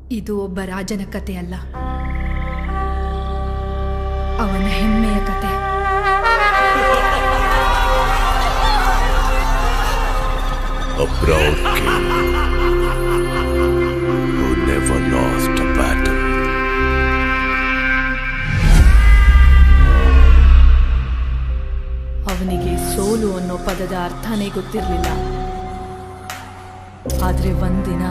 ಇದು ಒಬ್ಬ ರಾಜನ ಕತೆ ಅಲ್ಲ ಅವನ ಹೆಮ್ಮೆಯ ಕತೆ A proud king who never lost a battle. ಅವನಿಗೆ ಸೋಲು ಅನ್ನೋ ಪದದ ಅರ್ಥನೇ ಗೊತ್ತಿರಲಿಲ್ಲ ಆದ್ರೆ ಒಂದಿನ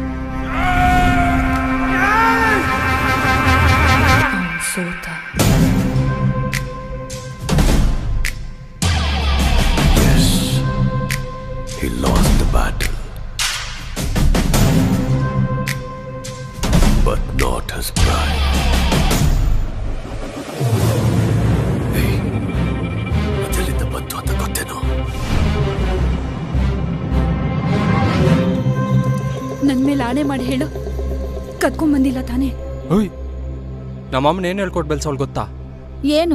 ಅವ್ನ್ ಸೋತ Yes, he lost the battle. But not his pride. Hey, ಅದೆಲ್ಲಿಂದ ಬಂತು ಅಂತ ಗೊತ್ತೇನೋ ನನ್ ಮೇಲೆ ಆಣೆ ಮಾಡಿ ಹೇಳು ಕತ್ಕೊಂಬಂದಿಲ್ಲ ತಾನೇ ಓಯ್ ನಮ್ಮ ಅಮ್ಮನ ಏನು ಹೇಳ್ಕೊಟ್ಟು ಬೆಳ್ಸೋಳು ಗೊತ್ತಾ ಏನು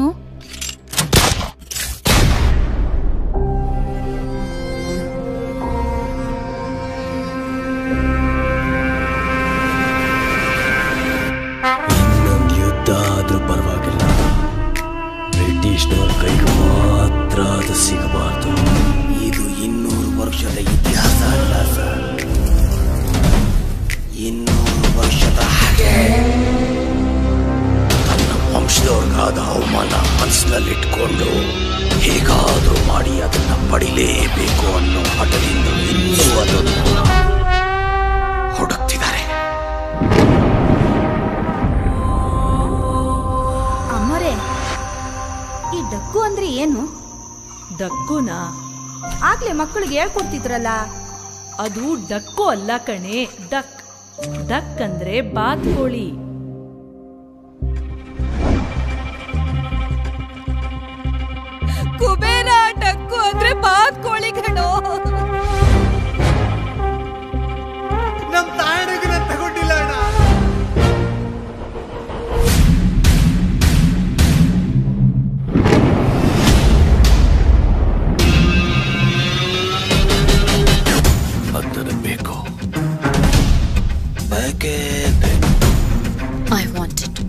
ಇನ್ನೊಂದು ಯುದ್ಧ ಆದ್ರೂ ಪರವಾಗಿಲ್ಲ ಬ್ರಿಟಿಷ್ನವ್ರ ಕೈಗೆ ಮಾತ್ರ ಅದು ಸಿಗಬಾರ್ದು ಇದು ಇನ್ನೂರು ವರ್ಷದ ಇತಿಹಾಸ ಅಲ್ಲ ಸರ್ ಇನ್ನೂರು ವರ್ಷದ ಹಾಗೆ ತನ್ನ ವಂಶದವ್ರಿಗಾದ ಅವಮಾನ ಮನಸ್ಸಿನಲ್ಲಿಟ್ಕೊಂಡು ಹೇಗಾದ್ರೂ ಮಾಡಿ ಅದನ್ನ ಪಡಿಲೇಬೇಕು ಅನ್ನೋ ಹಠದಿಂದ ಇನ್ನೂ ಅದನ್ನು ಹುಡುಕ್ತಿದ್ದಾರೆ ಅಮ್ಮರೇ ಈ ಡಕ್ಕು ಅಂದ್ರೆ ಏನು ಡಕ್ಕುನ ಆಗ್ಲೇ ಮಕ್ಕಳಿಗೆ ಹೇಳ್ಕೊಡ್ತಿದ್ರಲ್ಲ ಅದು ಡಕ್ಕು ಅಲ್ಲ ಕಣೆ ಡಕ್ ಡಕ್ ಅಂದ್ರೆ ಬಾತ್ಕೋಳಿ ಕುಬೇರ ಡಕ್ಕು ಅಂದ್ರೆ ಬಾತ್ ಕೋಳಿ ಕಣೋ ನಮ್ ತಾಯಣಿಗೆ ನಾನು ತಗೊಂಡಿಲ್ಲ ಅಣ್ಣ ಅದನ್ನು ಬೇಕು ಬೇಕೇ ಬೇಕು I want it.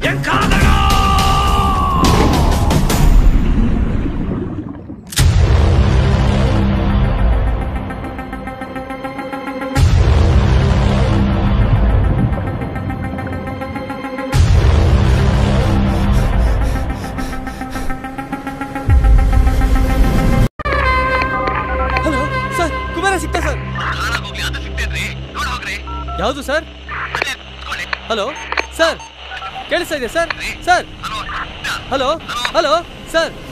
Hello sir Kubera ಸಿಗ್ತಾ ಸರ್ ಯಾವುದು ಸರ್ ಹಲೋ ಸರ್ ಕೇಳಿಸ್ತಾ ಇದೆ sir sir hello hello sir